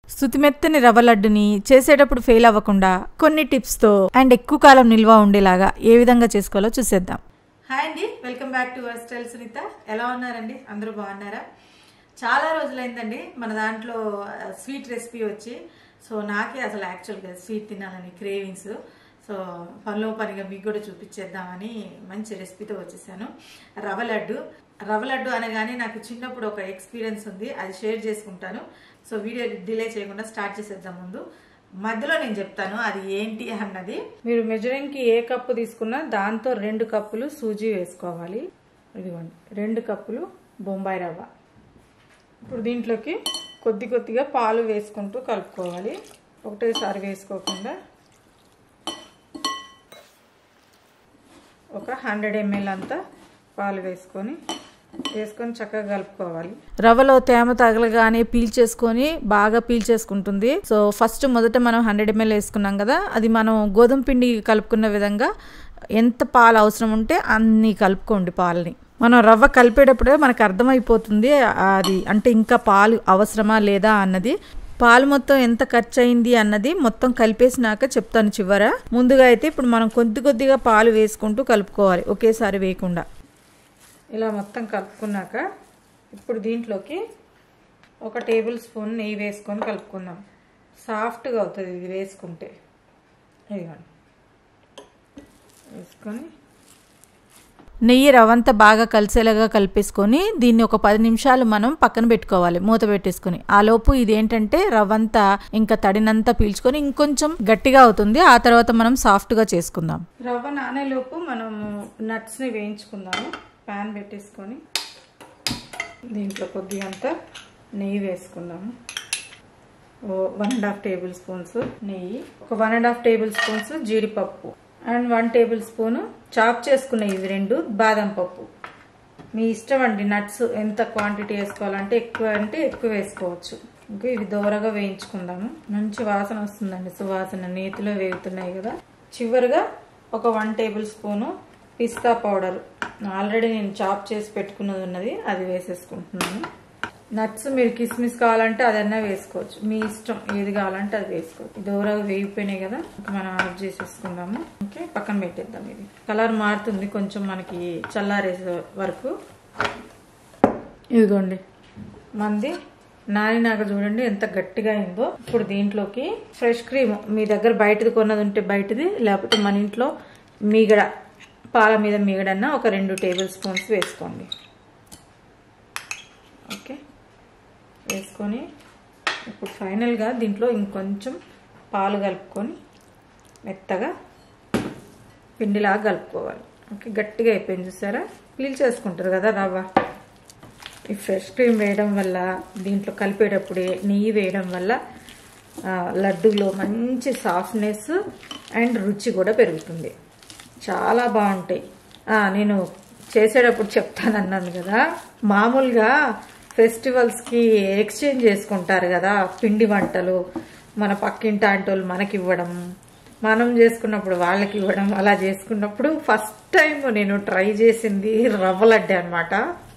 శుతిమెత్తని రవ్వ లడ్డుని చేసేటప్పుడు ఫెయిల్ అవ్వకుండా కొన్ని టిప్స్తో అండ్ ఎక్కువ కాలం నిల్వ ఉండేలాగా ఏ విధంగా చేసుకోవాలో చూసేద్దాం హాయ్ అండి welcome back to our style Sunitha ఎలా ఉన్నారండి అందరూ బాగున్నారా చాలా రోజులైందండి మన దాంట్లో స్వీట్ రెసిపీ వచ్చి సో నాకే అసలు యాక్చువల్గా స్వీట్ తినాలని క్రేవింగ్స్ సో పనిలో పనిగా మీకు కూడా చూపించేద్దామని మంచి రెసిపీతో వచ్చేసాను రవ్వ లడ్డు రవ్వ లడ్డు అనగానే నాకు చిన్నప్పుడు ఒక ఎక్స్పీరియన్స్ ఉంది అది షేర్ చేసుకుంటాను సో వీడియో డిలే చేయకుండా స్టార్ట్ చేసేద్దాం ముందు మధ్యలో నేను చెప్తాను అది ఏంటి అన్నది మీరు మెజరింగ్కి ఏ కప్పు తీసుకున్నా దాంతో రెండు కప్పులు సూజీ వేసుకోవాలి ఇదిగోండి రెండు కప్పులు బొంబాయి రవ్వ ఇప్పుడు దీంట్లోకి కొద్ది కొద్దిగా పాలు వేసుకుంటూ కలుపుకోవాలి ఒకటేసారి వేసుకోకుండా ఒక హండ్రెడ్ ఎంఎల్ అంతా పాలు వేసుకొని వేసుకొని చక్కగా కలుపుకోవాలి రవ్వలో తేమ తగలగానే పీల్చేసుకొని బాగా పీల్చేసుకుంటుంది సో ఫస్ట్ మొదట మనం హండ్రెడ్ ఎంఎల్ వేసుకున్నాం కదా అది మనం గోధుమ పిండి కలుపుకున్న విధంగా ఎంత పాలు అవసరం ఉంటే అన్ని కలుపుకోండి పాలని మనం రవ్వ కలిపేటప్పుడే మనకు అర్థమైపోతుంది అది అంటే ఇంకా పాలు అవసరమా లేదా అన్నది పాలు మొత్తం ఎంత ఖర్చు అయింది అన్నది మొత్తం కలిపేసినాక చెప్తాను చివర ముందుగా అయితే ఇప్పుడు మనం కొద్ది కొద్దిగా పాలు వేసుకుంటూ కలుపుకోవాలి ఒకేసారి వేయకుండా ఇలా మొత్తం కలుపుకున్నాక ఇప్పుడు దీంట్లోకి ఒక టేబుల్ స్పూన్ నెయ్యి వేసుకొని కలుపుకుందాం సాఫ్ట్గా అవుతుంది ఇది వేసుకుంటే ఇదిగోండి వేసుకొని నెయ్యి రవంతా బాగా కలిసేలాగా కలిపేసుకొని దీన్ని ఒక పది నిమిషాలు మనం పక్కన పెట్టుకోవాలి మూత పెట్టేసుకొని ఆ లోపు ఇదేంటంటే రవ్వంతా ఇంకా తడినంతా పీల్చుకొని ఇంకొంచెం గట్టిగా అవుతుంది ఆ తర్వాత మనం సాఫ్ట్గా చేసుకుందాం రవ్వ నానేలోపు మనం నట్స్ని వేయించుకుందాము ప్యాన్ పెట్టేసుకొని దీంట్లో కొద్దిగా అంతా నెయ్యి వేసుకుందాము ఓ one and half tablespoons నెయ్యి ఒక one and half tablespoons జీడిపప్పు and one tablespoon chop చేసుకున్న ఇవి రెండు బాదం పప్పు మీ ఇష్టం అండి నట్స్ ఎంత క్వాంటిటీ వేసుకోవాలంటే ఎక్కువ అంటే ఎక్కువ వేసుకోవచ్చు ఇంకా ఇవి దోరగా వేయించుకుందాము మంచి వాసన వస్తుందండి సువాసన నేతిలో వేగుతున్నాయి కదా చివరిగా ఒక వన్ టేబుల్ స్పూను పిస్తా పౌడర్ ఆల్రెడీ నేను చాప్ చేసి పెట్టుకున్నది ఉన్నది అది వేసేసుకుంటున్నాను నట్స్ మీరు కిస్మిస్ కావాలంటే అదన్నా వేసుకోవచ్చు మీ ఇష్టం ఏది కావాలంటే అది వేసుకోవచ్చు దూరంగా వేగిపోయినాయి కదా ఇంకా మనం ఆఫ్ చేసేసుకుందాము ఓకే పక్కన పెట్టేద్దాం ఇది కలర్ మారుతుంది కొంచెం మనకి చల్లారేసే వరకు ఇదిగోండి మంది నానినాక చూడండి ఎంత గట్టిగా అయిందో ఇప్పుడు దీంట్లోకి ఫ్రెష్ క్రీమ్ మీ దగ్గర బయటది కొన్నది ఉంటే బయటది లేకపోతే మన ఇంట్లో మీగడ పాల మీద మీగడన్న ఒక రెండు టేబుల్ స్పూన్స్ వేసుకోండి ఓకే వేసుకొని ఇప్పుడు ఫైనల్గా దీంట్లో ఇంకొంచెం పాలు కలుపుకొని మెత్తగా పిండిలాగా కలుపుకోవాలి ఓకే గట్టిగా అయిపోయింది చూసారా పీల్ చేసుకుంటారు కదా రవ్వ ఈ ఫ్రెష్ క్రీమ్ వేయడం వల్ల దీంట్లో కలిపేటప్పుడే నెయ్యి వేయడం వల్ల లడ్డూలో మంచి సాఫ్ట్నెస్ అండ్ రుచి కూడా పెరుగుతుంది చాలా బాగుంటాయి నేను చేసేటప్పుడు చెప్తానన్నాను కదా మామూలుగా ఫెస్టివల్స్కి ఎక్స్చేంజ్ చేసుకుంటారు కదా పిండి వంటలు మన పక్కింటి ఆంటోళ్ళు మనకి ఇవ్వడం మనం చేసుకున్నప్పుడు వాళ్ళకి ఇవ్వడం అలా చేసుకున్నప్పుడు ఫస్ట్ టైం నేను ట్రై చేసింది రవ్వ లడ్డే అనమాట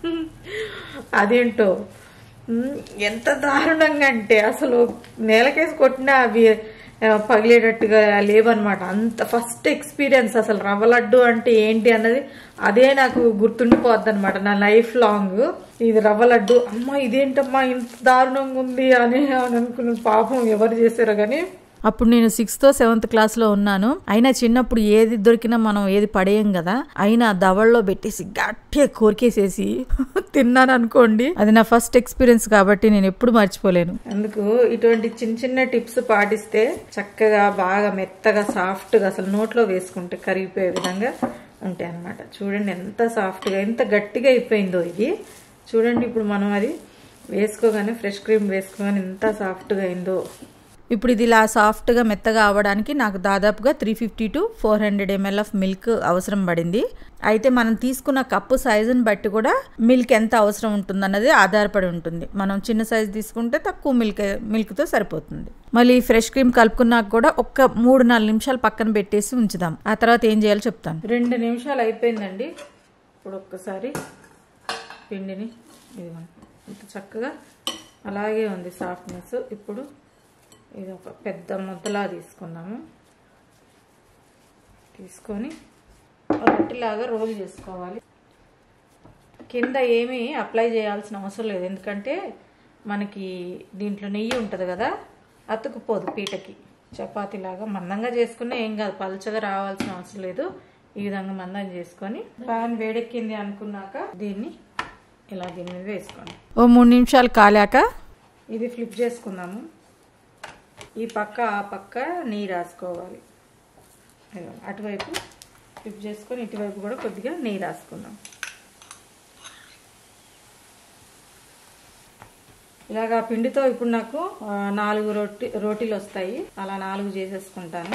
అదేంటో ఎంత దారుణంగా అంటే అసలు నేలకేసి కొట్టినా అవి పగిలేటట్టుగా లేవన్నమాట అంత ఫస్ట్ ఎక్స్పీరియన్స్ అసలు రవ్వ లడ్డు అంటే ఏంటి అన్నది అదే నాకు గుర్తుండిపోద్ది అనమాట నా లైఫ్ లాంగ్ ఇది రవ్వ లడ్డు అమ్మ ఇదేంటమ్మా ఇంత దారుణంగా ఉంది అని అనుకున్న పాపం ఎవరు చేశారో కానీ అప్పుడు నేను సిక్స్త్ సెవెంత్ క్లాస్లో ఉన్నాను అయినా చిన్నప్పుడు ఏది దొరికినా మనం ఏది పడేయం కదా అయినా దవళ్ళలో పెట్టేసి గట్టిగా కోరికేసేసి తిన్నాను అనుకోండి అది నా ఫస్ట్ ఎక్స్పీరియన్స్ కాబట్టి నేను ఎప్పుడు మర్చిపోలేను అందుకు ఇటువంటి చిన్న చిన్న టిప్స్ పాటిస్తే చక్కగా బాగా మెత్తగా సాఫ్ట్గా అసలు నోట్లో వేసుకుంటే కరిగిపోయే విధంగా ఉంటాయి అనమాట చూడండి ఎంత సాఫ్ట్గా ఎంత గట్టిగా అయిపోయిందో ఇది చూడండి ఇప్పుడు మనం అది వేసుకోగానే ఫ్రెష్ క్రీమ్ వేసుకోగానే ఎంత సాఫ్ట్గా అయిందో ఇప్పుడు ఇది ఇలా సాఫ్ట్గా మెత్తగా అవ్వడానికి నాకు దాదాపుగా three fifty to four hundred ML of milk అవసరం పడింది అయితే మనం తీసుకున్న కప్పు సైజుని బట్టి కూడా మిల్క్ ఎంత అవసరం ఉంటుందన్నది ఆధారపడి ఉంటుంది మనం చిన్న సైజు తీసుకుంటే తక్కువ మిల్క్ మిల్క్తో సరిపోతుంది మళ్ళీ ఫ్రెష్ క్రీమ్ కలుపుకున్నాక కూడా ఒక్క మూడు నాలుగు నిమిషాలు పక్కన పెట్టేసి ఉంచుదాం ఆ తర్వాత ఏం చేయాలో చెప్తాను రెండు నిమిషాలు అయిపోయిందండి ఇప్పుడు ఒక్కసారి పిండిని ఇదిగోండి ఇంత చక్కగా అలాగే ఉంది సాఫ్ట్నెస్ ఇప్పుడు ఇది ఒక పెద్ద ముద్దలా తీసుకున్నాము తీసుకొని రొట్టెలాగా రోల్ చేసుకోవాలి కింద ఏమీ అప్లై చేయాల్సిన అవసరం లేదు ఎందుకంటే మనకి దీంట్లో నెయ్యి ఉంటుంది కదా అతుకుపోదు పీటకి చపాతీలాగా మందంగా చేసుకున్నా ఏం కాదు పలచగా రావాల్సిన అవసరం లేదు ఈ విధంగా మందం చేసుకొని పాన్ వేడెక్కింది అనుకున్నాక దీన్ని ఇలా దీని మీద వేసుకోండి ఓ మూడు నిమిషాలు కాలాక ఇది ఫ్లిప్ చేసుకుందాము ఈ పక్క ఆ పక్క నెయ్యి రాసుకోవాలి ఇదిగో అటువైపు ఫ్లిప్ చేసుకొని ఇటువైపు కూడా కొద్దిగా నెయ్యి రాసుకుందాం ఇలాగా పిండితో ఇప్పుడు నాకు ఆ, నాలుగు రొట్టి రోటీలు వస్తాయి అలా నాలుగు చేసేసుకుంటాను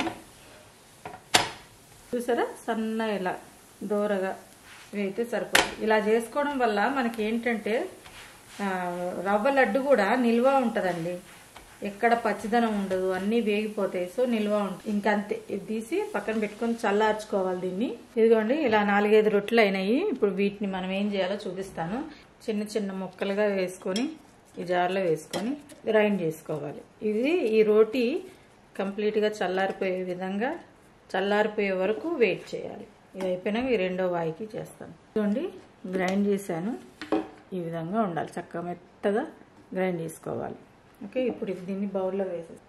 చూసారా సన్న ఇలా దూరగా వేయితే సరిపోతుంది ఇలా చేసుకోవడం వల్ల మనకి ఏంటంటే ఆ, రవ్వ లడ్డు కూడా నిల్వ ఉంటుందండి ఎక్కడ పచ్చిదనం ఉండదు అన్నీ వేగిపోతాయి సో నిల్వ ఉంటుంది ఇంకంతే ఇది తీసి పక్కన పెట్టుకొని చల్లార్చుకోవాలి దీన్ని ఇదిగోండి ఇలా నాలుగైదు రొట్టెలు అయినాయి ఇప్పుడు వీటిని మనం ఏం చేయాలో చూపిస్తాను చిన్న చిన్న ముక్కలుగా వేసుకొని ఈ జార్లో వేసుకొని గ్రైండ్ చేసుకోవాలి ఇది ఈ రోటీ కంప్లీట్గా చల్లారిపోయే విధంగా చల్లారిపోయే వరకు వెయిట్ చేయాలి ఇది అయిపోయినాక ఈ రెండో వాయికి చేస్తాను చూడండి గ్రైండ్ చేశాను ఈ విధంగా ఉండాలి చక్కగా మెత్తగా గ్రైండ్ చేసుకోవాలి ఓకే ఇప్పుడు ఇది దీన్ని బౌల్లో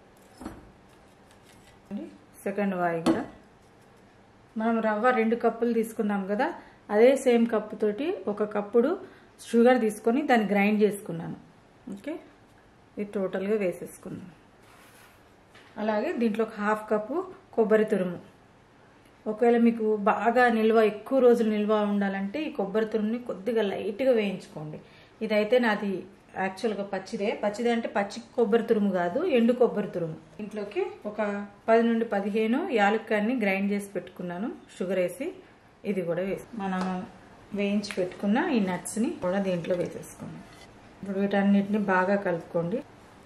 వేసేసి సెకండ్ వాయి కూడా మనం రవ్వ రెండు కప్పులు తీసుకున్నాం కదా అదే సేమ్ కప్పు తోటి ఒక కప్పుడు షుగర్ తీసుకొని దాన్ని గ్రైండ్ చేసుకున్నాను ఓకే ఇది టోటల్గా వేసేసుకున్నాను అలాగే దీంట్లో ఒక హాఫ్ కప్పు కొబ్బరి తురుము ఒకవేళ మీకు బాగా నిల్వ ఎక్కువ రోజులు నిల్వ ఉండాలంటే ఈ కొబ్బరి తురుముని కొద్దిగా లైట్గా వేయించుకోండి ఇదైతే నాది యాక్చువల్గా పచ్చిదే పచ్చిదే అంటే పచ్చి కొబ్బరి తురుము కాదు ఎండు కొబ్బరి తురుము ఇంట్లోకి ఒక పది నుండి పదిహేను యాలక్కాయని గ్రైండ్ చేసి పెట్టుకున్నాను షుగర్ వేసి ఇది కూడా వేసి మనం వేయించి పెట్టుకున్న ఈ నట్స్ని కూడా దీంట్లో వేసేసుకున్నాం ఇప్పుడు వీటన్నిటిని బాగా కలుపుకోండి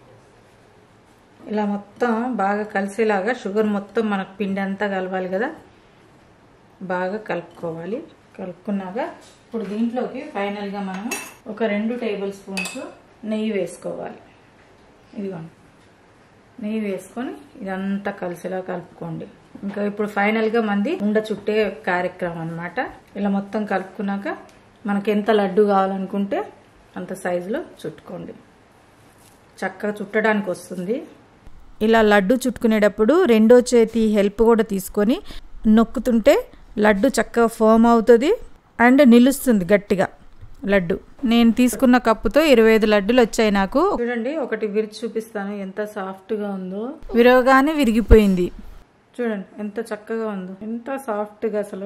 ఇలా మొత్తం బాగా కలిసేలాగా షుగర్ మొత్తం మనకు పిండి అంతా కలవాలి కదా బాగా కలుపుకోవాలి కలుపుకున్నాక ఇప్పుడు దీంట్లోకి ఫైనల్గా మనం ఒక రెండు టేబుల్ స్పూన్స్ నెయ్యి వేసుకోవాలి ఇదిగోండి నెయ్యి వేసుకొని ఇదంతా కలిసేలా కలుపుకోండి ఇంకా ఇప్పుడు ఫైనల్గా మంది ఉండ చుట్టే కార్యక్రమం అనమాట ఇలా మొత్తం కలుపుకున్నాక మనకి ఎంత లడ్డు కావాలనుకుంటే అంత సైజులో చుట్టుకోండి చక్కగా చుట్టడానికి వస్తుంది ఇలా లడ్డు చుట్టుకునేటప్పుడు రెండో చేతి హెల్ప్ కూడా తీసుకొని నొక్కుతుంటే లడ్డు చక్కగా ఫోమ్ అవుతుంది అండ్ నిలుస్తుంది గట్టిగా లడ్డు నేను తీసుకున్న కప్పుతో ఇరవై ఐదు లడ్డులు వచ్చాయి నాకు చూడండి ఒకటి విరిచి చూపిస్తాను ఎంత సాఫ్ట్గా ఉందో విరవగానే విరిగిపోయింది చూడండి ఎంత చక్కగా ఉందో ఎంత సాఫ్ట్గా అసలు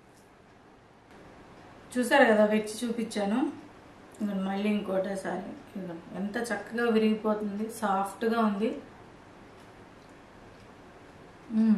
చూసారు కదా వెచ్చి చూపించాను ఇదిగోండి మళ్ళీ ఇంకోటేసారి ఇదిగోండి ఎంత చక్కగా విరిగిపోతుంది సాఫ్ట్గా ఉంది మ్మ్.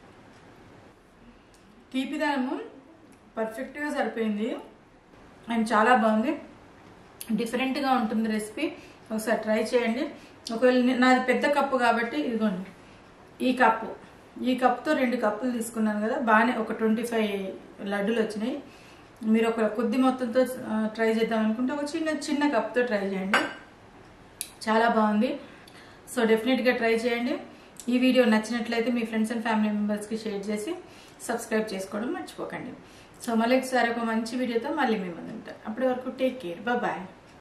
తీపిదనము పర్ఫెక్ట్గా సరిపోయింది అండ్ చాలా బాగుంది డిఫరెంట్గా ఉంటుంది రెసిపీ ఒకసారి ట్రై చేయండి ఒకవేళ నే- నాది పెద్ద కప్పు కాబట్టి ఇదిగోండి ఈ కప్పు ఈ కప్పుతో రెండు కప్పులు తీసుకున్నాను కదా బాగానే ఒక ట్వంటీ ఫైవ్ లడ్డులు వచ్చినాయి మీరు ఒక కొద్ది మొత్తంతో ట్రై చేద్దాం అనుకుంటే ఒక చిన్న చిన్న కప్తో ట్రై చేయండి చాలా బాగుంది సో డెఫినెట్గా ట్రై చేయండి ఈ వీడియో నచ్చినట్లయితే మీ ఫ్రెండ్స్ అండ్ ఫ్యామిలీ మెంబర్స్కి షేర్ చేసి సబ్స్క్రైబ్ చేసుకోవడం మర్చిపోకండి సో మళ్ళీ ఒకసారి ఒక మంచి వీడియోతో మళ్ళీ మీ ముందు ఉంటాను అప్పటి వరకు టేక్ కేర్ బాయ్